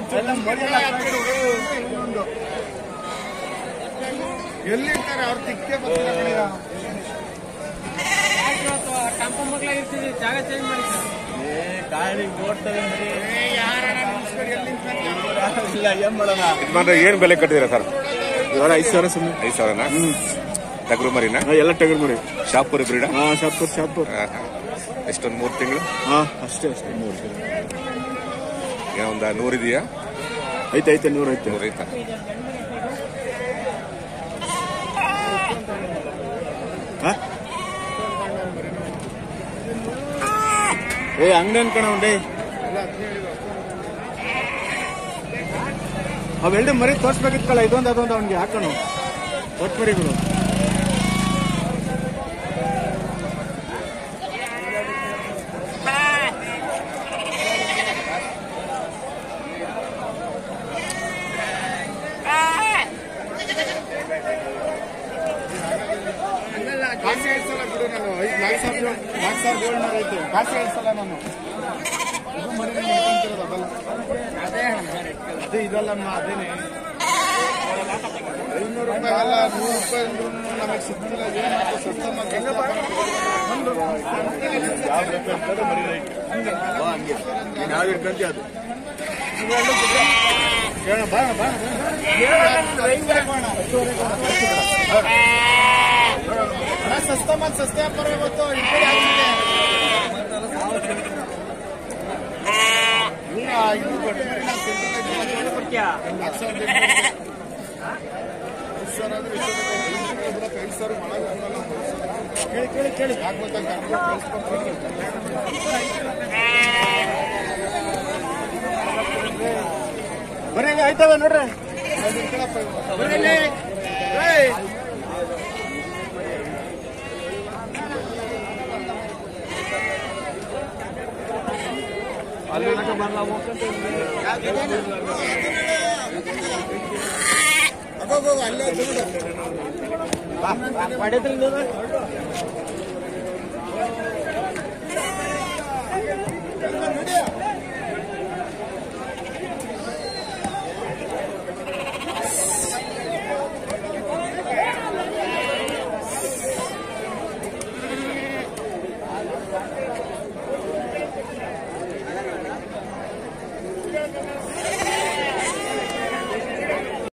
ಎಲ್ಲಿರ್ತಾರೆ ಅವ್ರ ತಿಕ್ಕೆ ಬರ್ತಾರೆ ಕಣಯ್ಯ. ಟಂಪ ಮಗ್ಲ ಇರ್ತೀವಿ ಜಾಗ ಚೇಂಜ್ ಮಾಡಿ ಗಾಳಿ ಓಡ್ತವೆ ಮರಿ ಏ, ಯಾರನ್ನ ನಿಲ್ಸ್ಕೊಂಡು ಎಲ್ಲಿ ನಿಂತ್ಕೊಂತೀಯ? ಇಲ್ಲ ಏನ್ ಮಾಡೋಣ ಯಜಮಾನ್ರೆ ಏನ್ ಬೆಲೆ ಕಟ್ಟಿದ್ದೀರಾ ಸರ್ ಇವಾಗ ಐದು ಸಾವಿರ ಸುಮ್ಮನೆ ಐದು ಸಾವಿರನ ಟಗರು ಮರಿನ ಎಲ್ಲ ಟಗರ್ ಮರಿ ಶಾಪುರ್ ಬ್ರೀಡ ಹಾ ಶಾಪುರ್ ಶಾಪುರ್ ಎಷ್ಟೊಂದು ಮೂರು ತಿಂಗಳು ಹಾ ಅಷ್ಟೇ ಅಷ್ಟೇ ಮೂರು ಏನೋ ಒಂದು ನೂರಿದೆಯಾ ಐತೆ ಐತೆ ನೂರು ಐತೆ ನೂರು ಐತಾ ಹಾ? ಏ ಹಂಗ ಅನ್ಕಣ ಒಂದೇ ಅವೆರಡು ಮರಿ ತೋರ್ಸ್ಬೇಕಿತ್ತಲ್ಲ ಇದೊಂದು ಅದೊಂದು ಅವ್ನಿಗೆ ಹಾಕೋಣ ಒಟ್ಟು ಮರಿಗಳು ಕಾಸು ಹೇಳ್ಸಲ್ಲ ಬಿಡು ನಾನು ಐದು ನಾಲ್ಕು ಸಾವಿರ ಏಳ್- ನಾಲ್ಕು ಸಾವಿರದ ಏಳ್ನೂರ ಐತೆ ಕಾಸು ಹೇಳ್ಸಲ್ಲ ನಾನು ಇದು ಮರಿ ಮಾಡ್ಕೊಂತಿರೋದು ಅದಲ್ಲ ಅದೇ ಇದಲ್ಲಮ್ಮ ಅದೇನೆ ಐನೂರು ರೂಪಾಯಿ ಅಲ್ಲ ನೂರು ರೂಪಾಯಿ ಅಂದ್ರೂ ನಮಗೆ ಸಿಗ್ತಿಲ್ಲ ಏನು ಮಾಡೋದು ಸಸ್ತ ಯಾವ್ದು ಇಟ್ಕೊಂತಿ ಅದು ಸಸ್ತ ಮತ್ತೆ ಸಸ್ತೆ ವ್ಯಾಪಾರ ಇವತ್ತು ಈ ಕಡೆ ಆಗ್ತಿದೆ ಇಲ್ಲ, ಇದು ಕೊಟ್ಟು ಮರಿ ನಾವು ಸೆಂಟ್ರಲ್ ಆಗಿ ಹತ್ತು ಸಾವಿರದ ಎಂಟ್ನೂರು. ಐದು ಸಾವಿರ ಅಂದ್ರೆ ಎಷ್ಟು ಬೇಕು? ಐದು ಬಿಡಕ್ಕೆ ಐದು ಸಾವಿರ ಒಳಗೆ ಆಗಲ್ಲ. ಕೇಳಿ ಕೇಳಿ ಕೇಳಿ ಹಾಕ್ಬೇಕಂತ ಬರೀ ಆಯ್ತವ ನೋಡ್ರಿ ಅಲ್ಲೇ ನೋಡು